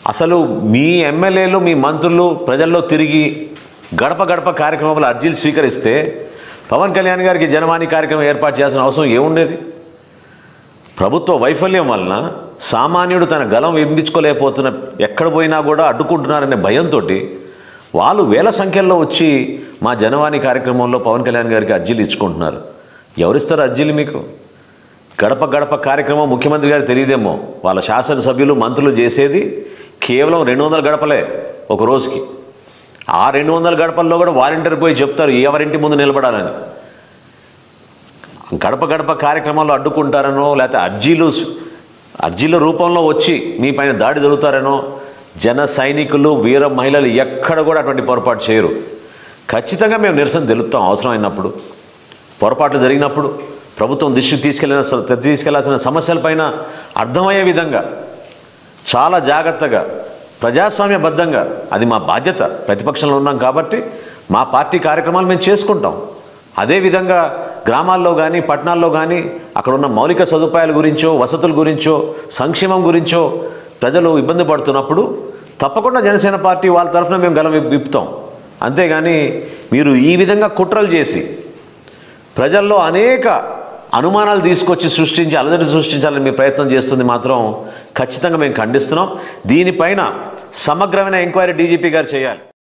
అసలు మీ ఎమ్మెల్యేలు మీ మంత్రులు ప్రజల్లో తిరిగి గడప గడప కార్యక్రమంలో అర్జీలు స్వీకరిస్తే పవన్ కళ్యాణ్ గారికి జనవాణి కార్యక్రమం ఏర్పాటు చేయాల్సిన అవసరం ఏముండేది ప్రభుత్వ వైఫల్యం వలన సామాన్యుడు తన గలం వింపించుకోలేకపోతున్న ఎక్కడ పోయినా కూడా అడ్డుకుంటున్నారనే భయంతో వాళ్ళు వేల సంఖ్యలో వచ్చి మా జనవాణి కార్యక్రమంలో పవన్ కళ్యాణ్ గారికి అర్జీలు ఇచ్చుకుంటున్నారు ఎవరిస్తారు అర్జీలు మీకు గడప గడప కార్యక్రమం ముఖ్యమంత్రి గారికి తెలియదేమో వాళ్ళ శాసనసభ్యులు మంత్రులు చేసేది కేవలం రెండు వందల గడపలే ఒక రోజుకి ఆ రెండు వందల గడపల్లో కూడా వాలంటీర్ పోయి చెప్తారు ఎవరింటి ముందు నిలబడాలని గడప గడప కార్యక్రమాల్లో అడ్డుకుంటారనో లేకపోతే అర్జీలు అర్జీల రూపంలో వచ్చి మీ పైన దాడి జరుగుతారనో జన సైనికులు వీర మహిళలు ఎక్కడ కూడా అటువంటి పొరపాటు చేయరు ఖచ్చితంగా మేము నిరసన తెలుపుతాం అవసరమైనప్పుడు పొరపాట్లు జరిగినప్పుడు ప్రభుత్వం దృష్టికి తీసుకెళ్ళిన తీసుకెళ్లాల్సిన సమస్యలపైన అర్థమయ్యే విధంగా చాలా జాగ్రత్తగా ప్రజాస్వామ్యబద్ధంగా అది మా బాధ్యత ప్రతిపక్షంలో ఉన్నాం కాబట్టి మా పార్టీ కార్యక్రమాలు మేము చేసుకుంటాం అదేవిధంగా గ్రామాల్లో కానీ పట్టణాల్లో కానీ అక్కడ ఉన్న మౌలిక సదుపాయాల గురించో వసతుల గురించో సంక్షేమం గురించో ప్రజలు ఇబ్బంది పడుతున్నప్పుడు తప్పకుండా జనసేన పార్టీ వాళ్ళ తరఫున మేము గలం విప్- విప్పుతాం అంతేగాని మీరు ఈ విధంగా కుట్రలు చేసి ప్రజల్లో అనేక అనుమానాలు తీసుకొచ్చి సృష్టించి అలజడి సృష్టించాలని మీ ప్రయత్నం చేస్తుంది మాత్రం ఖచ్చితంగా మేము ఖండిస్తున్నాం దీనిపైన సమగ్రమైన ఎంక్వైరీ డీజీపీ గారు చేయాలి